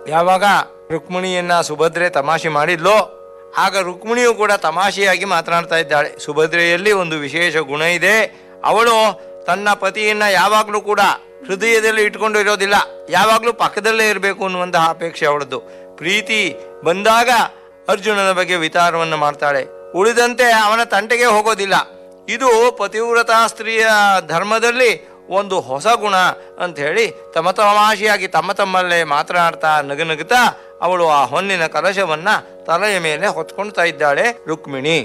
ಯಾವಾಗ ರುಕ್ಮಿಣಿಯನ್ನ ಸುಭದ್ರೆ ತಮಾಷೆ ಮಾಡಿದ್ಲೋ ಆಗ ರುಕ್ಮಿಣಿಯು ಕೂಡ ತಮಾಷೆಯಾಗಿ ಮಾತನಾಡ್ತಾ ಇದ್ದಾಳೆ ಸುಭದ್ರೆಯಲ್ಲಿ ಒಂದು ವಿಶೇಷ ಗುಣ ಇದೆ ಅವಳು ತನ್ನ ಪತಿಯನ್ನ ಯಾವಾಗಲೂ ಕೂಡ ಹೃದಯದಲ್ಲಿ ಇಟ್ಕೊಂಡು ಇರೋದಿಲ್ಲ ಯಾವಾಗಲೂ ಪಕ್ಕದಲ್ಲೇ ಇರಬೇಕು ಅನ್ನುವಂತಹ ಅಪೇಕ್ಷೆ ಅವಳದ್ದು ಪ್ರೀತಿ ಬಂದಾಗ ಅರ್ಜುನನ ಬಗ್ಗೆ ವಿಚಾರವನ್ನು ಮಾಡ್ತಾಳೆ ಉಳಿದಂತೆ ಅವನ ತಂಟೆಗೆ ಹೋಗೋದಿಲ್ಲ ಇದು ಪತಿವ್ರತಾ ಸ್ತ್ರೀಯ ಧರ್ಮದಲ್ಲಿ ಒಂದು ಹೊಸ ಗುಣ ಅಂತ ಹೇಳಿ ತಮ್ಮ ತಮಾಷೆಯಾಗಿ ತಮ್ಮ ತಮ್ಮಲ್ಲೇ ಮಾತನಾಡ್ತಾ ನಗನಗುತ್ತಾ ಅವಳು ಆ ಹೊನ್ನಿನ ಕಲಶವನ್ನ ತಲೆಯ ಮೇಲೆ ಹೊತ್ಕೊಳ್ತಾ ಇದ್ದಾಳೆ ರುಕ್ಮಿಣಿ